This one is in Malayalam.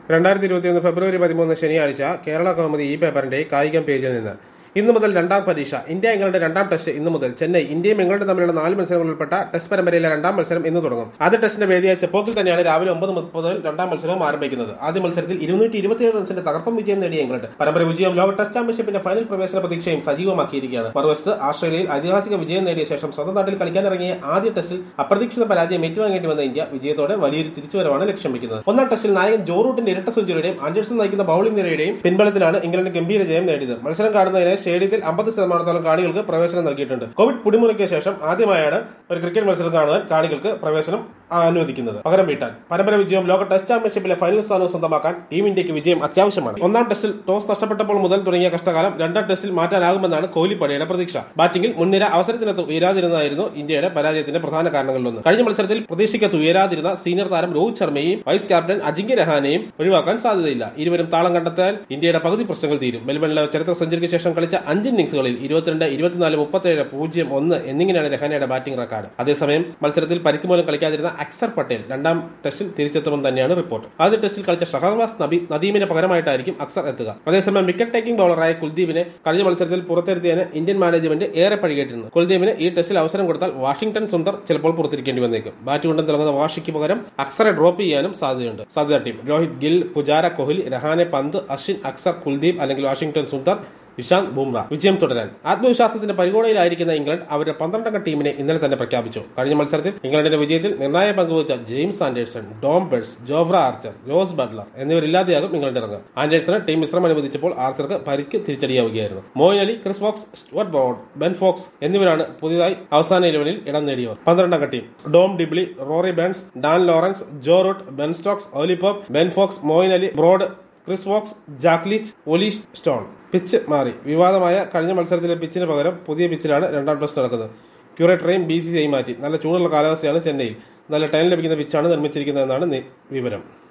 രണ്ടായിരത്തി ഇരുപത്തിയൊന്ന് ഫെബ്രുവരി പതിമൂന്ന് ശനിയാഴ്ച കേരള കൗമുദി ഈ പേപ്പറിന്റെ കായികം പേജിൽ നിന്ന് ഇന്നു മുതൽ രണ്ടാം പരീക്ഷ ഇന്ത്യ ഇംഗ്ലണ്ട് രണ്ടാം ടെസ്റ്റ് ഇന്നു മുതൽ ചെന്നൈ ഇന്ത്യയും ഇംഗ്ലണ്ടും തമ്മിലുള്ള നാല് മത്സരങ്ങൾ ഉൾപ്പെട്ട ടെസ്റ്റ് പരമ്പരയിലെ രണ്ടാം മത്സരം ഇന്ന് തുടങ്ങും ആദ്യ ടെസ്റ്റിന്റെ വേദിയായ ചെപ്പോക്കിൽ തന്നെയാണ് രാവിലെ ഒമ്പത് മുതൽ രണ്ടാം മത്സരവും ആരംഭിക്കുന്നത് ആദ്യ മത്സരത്തിൽ ഇരുന്നൂറ്റി ഇരുപത്തിയേഴ് റൺസിന്റെ തകർപ്പൻ വിജയം നേടിയ ഇംഗ്ലണ്ട് പരമ്പര വിജയം ലോക ടെസ്റ്റ് ചാമ്പ്യൻഷിപ്പിന്റെ ഫൈനൽ പ്രവേശന പ്രതീക്ഷയും സജീവമാക്കിയിരിക്കുകയാണ് മറുവശത്ത് ആസ്ട്രേലിയയിൽ ഐതിഹാസിക വിജയം നേടിയ ശേഷം സ്വന്തം നാട്ടിൽ കളിക്കാനിറങ്ങിയ ആദ്യ ടെസ്റ്റിൽ അപ്രതീക്ഷിത പരാജയം ഏറ്റുവാങ്ങേണ്ടി വന്ന ഇന്ത്യ വിജയത്തോടെ വലിയൊരു തിരിച്ചുവരവാണ് ലക്ഷ്യം വെക്കുന്നത് ഒന്നാം ടെസ്റ്റിൽ നായകൻ ജോ റൂട്ടിന്റെ ഇരട്ട സെഞ്ചുറിയുടെയും ആൻഡേഴ്സൺ നയിക്കുന്ന ബൌളിംഗ് നിരയുടെയും പിൻബലത്തിലാണ് ഇംഗ്ലണ്ട് ഗംഭീര ജയം നേടിയത് മത്സരം കാണുന്നതിന് സ്റ്റേഡിയത്തിൽ അമ്പത് ശതമാനത്തോളം കാണികൾക്ക് പ്രവേശനം നൽകിയിട്ടുണ്ട് കോവിഡ് പൊടിമുറയ്ക്ക് ശേഷം ആദ്യമായാണ് ഒരു ക്രിക്കറ്റ് മത്സരം കാണുവാൻ കാണികൾക്ക് പ്രവേശനം അനുവദിക്കുന്നത് പകരം വീട്ടാൻ പരമ്പര വിജയം ലോക ടെസ്റ്റ് ചാമ്പ്യൻഷിപ്പിലെ ഫൈനൽ സ്ഥാനവും സ്വന്തമാക്കാൻ ടീം ഇന്ത്യക്ക് വിജയം അത്യാവശ്യമാണ് ഒന്നാം ടെസ്റ്റിൽ ടോസ് നഷ്ടപ്പെട്ടപ്പോൾ മുതൽ തുടങ്ങിയ കഷ്ടകാലം രണ്ടാം ടെസ്റ്റിൽ മാറ്റാനാകുമെന്നാണ് കോഹ്ലിപ്പടയുടെ പ്രതീക്ഷ ബാറ്റിംഗിൽ മുൻനിര അവസരത്തിനകത്ത് ഉയരാതിരുന്നതായിരുന്നു ഇന്ത്യയുടെ പരാജയത്തിന്റെ പ്രധാന കാരണങ്ങളിലൊന്ന് കഴിഞ്ഞ മത്സരത്തിൽ പ്രതീക്ഷിക്കത്ത് ഉയരാതിരുന്ന സീനിയർ താരം രോഹിത് ശർമ്മയെയും വൈസ് ക്യാപ്റ്റൻ അജിങ്ക്യ രഹാനെയും ഒഴിവാക്കാൻ സാധ്യതയില്ല ഇരുവരും താളം കണ്ടെത്താൻ ഇന്ത്യയുടെ പകുതി പ്രശ്നങ്ങൾ തീരും മെൽബണിലെ ചരിത്ര സെഞ്ചുറിക്ക് ശേഷം കളിച്ച അഞ്ച് ഇന്നിംഗ്സുകളിൽ ഇരുപത്തിരണ്ട് ഇരുപത്തിനാല് മുപ്പത്തേഴ് പൂജ്യം ഒന്ന് എന്നിങ്ങനെയാണ് രഹാനയുടെ ബാറ്റിംഗ് റെക്കോർഡ് അതേസമയം മത്സരത്തിൽ പരിക്ക് മൂലം കളിക്കാതിരുന്ന അക്സർ പട്ടേൽ രണ്ടാം ടെസ്റ്റിൽ തിരിച്ചെത്തുമെന്ന് തന്നെയാണ് റിപ്പോർട്ട് ആദ്യ ടെസ്റ്റിൽ കളിച്ച ഷഹർവാസ് നബി നദീമിന് പകരമായിട്ടായിരിക്കും അക്സർ എത്തുക അതേസമയം വിക്കറ്റ് ടേക്കിംഗ് ബൌളറായ കുൽദീപിനെ കഴിഞ്ഞ മത്സരത്തിൽ പുറത്തിരുത്തിയതിന് ഇന്ത്യൻ മാനേജ്മെന്റ് ഏറെ പഴികേറ്റിരുന്നു കുൽദീപിന് ഈ ടെസ്റ്റിൽ അവസരം കൊടുത്താൽ വാഷിംഗ്ടൺ സുന്ദർ ചിലപ്പോൾ പുറത്തിരിക്കേണ്ടി വന്നേക്കും ബാറ്റ് കൊണ്ടും തിളങ്ങുന്ന വാഷിക്ക് പകരം അക്സറെ ഡ്രോപ്പ് ചെയ്യാനും സാധ്യതയുണ്ട് സാധ്യത ടീം രോഹിത് ഗിൽ പുജാര കോഹ്ലി രഹാനെ പന്ത് അശ്വിൻ അക്സർ കുൽദീപ് അല്ലെങ്കിൽ വാഷിംഗ്ടൺ സുന്ദർ ഇഷാന്ത് ബുംറ വിജയം തുടരാൻ ആത്മവിശ്വാസത്തിന്റെ പരിഗണനയിലായിരിക്കുന്ന ഇംഗ്ലണ്ട് അവരുടെ പന്ത്രണ്ടംഗ ടീമിനെ ഇന്നലെ തന്നെ പ്രഖ്യാപിച്ചു കഴിഞ്ഞ മത്സരത്തിൽ ഇംഗ്ലണ്ടിന്റെ വിജയത്തിൽ നിർണായക പങ്കുവച്ച James Anderson Dom Bess Jofra Archer Jos Buttler എന്നിവരില്ലാതെയാകും ഇംഗ്ലണ്ട് ഇറങ്ങുക ആൻഡേഴ്സണ് ടീം വിശ്രമം അനുവദിച്ചപ്പോൾ ആർച്ചർക്ക് പരിക്ക് തിരിച്ചടിയാവുകയായിരുന്നു Moeen Ali Chris Foakes Stuart Broad Ben Foakes എന്നിവരാണ് പുതിയതായി അവസാന ഇലവനിൽ ഇടം നേടിയവർ പന്ത്രണ്ടംഗ team Dom Sibley Rory Burns Dan Lawrence Joe Root Ben Stokes Ollie Pope Ben Foakes Moeen Ali Broad Chris Woakes Jack Leach Olly Stone pitch മാറി വിവാദമായ കഴിഞ്ഞ മത്സരത്തിലെ പിച്ചിന് പകരം പുതിയ പിച്ചിലാണ് രണ്ടാം ടെസ്റ്റ് നടക്കുന്നത് ക്യൂറേറ്ററേയും ബി സി സിയും മാറ്റി നല്ല ചൂടുള്ള കാലാവസ്ഥയാണ് ചെന്നൈയിൽ നല്ല ടൈം ലഭിക്കുന്ന പിച്ചാണ് നിർമ്മിച്ചിരിക്കുന്നതെന്നാണ് വിവരം